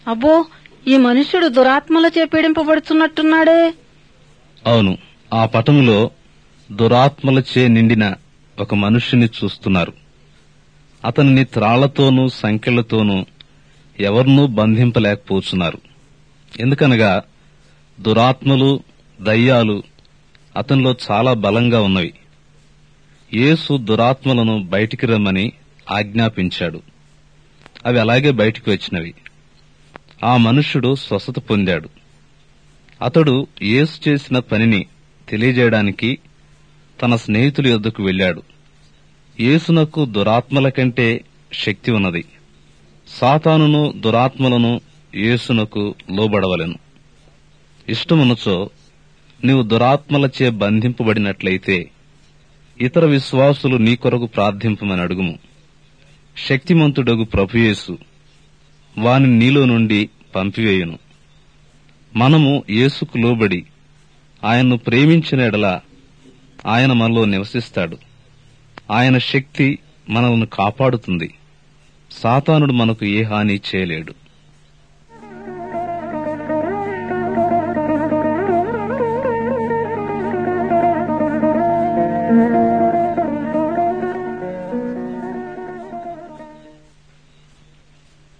అబ్బో ఈ మనుష్యుడు దురాత్మలచే పీడింపబడుతున్నట్టున్నాడే అవును ఆ పటములో దురాత్మలచే నిండిన ఒక మనుష్యుని చూస్తున్నారు అతనిని త్రాళ్లతోనూ సంకెళ్లతోనూ ఎవరినూ బంధింపలేకపోతున్నారు ఎందుకనగా దురాత్మలు దయ్యాలు అతనిలో చాలా బలంగా ఉన్నవి యేసు దురాత్మలను బయటికి రమ్మని ఆజ్ఞాపించాడు అవి అలాగే బయటికి వచ్చినవి ఆ మనుష్యుడు స్వస్థత పొందాడు అతడు యేసు చేసిన పనిని తెలియజేయడానికి తన స్నేహితుల యొద్దకు వెళ్ళాడు యేసునకు దురాత్మల కంటే శక్తి ఉన్నది సాతానును దురాత్మలను యేసునకు లోబడవలెను ఇష్టమునచో నీవు దురాత్మలచే బంధింపబడినట్లయితే ఇతర విశ్వాసులు నీ కొరకు ప్రార్థింపమని అడుగుము శక్తిమంతుడగు ప్రభుయేసు వాని నీలో నుండి పంపివేయును మనము యేసుకు లోబడి ఆయన్ను ప్రేమించిన ఎడల ఆయన మనలో నివసిస్తాడు ఆయన శక్తి మనల్ని కాపాడుతుంది సాతానుడు మనకు ఏ హాని చేయలేడు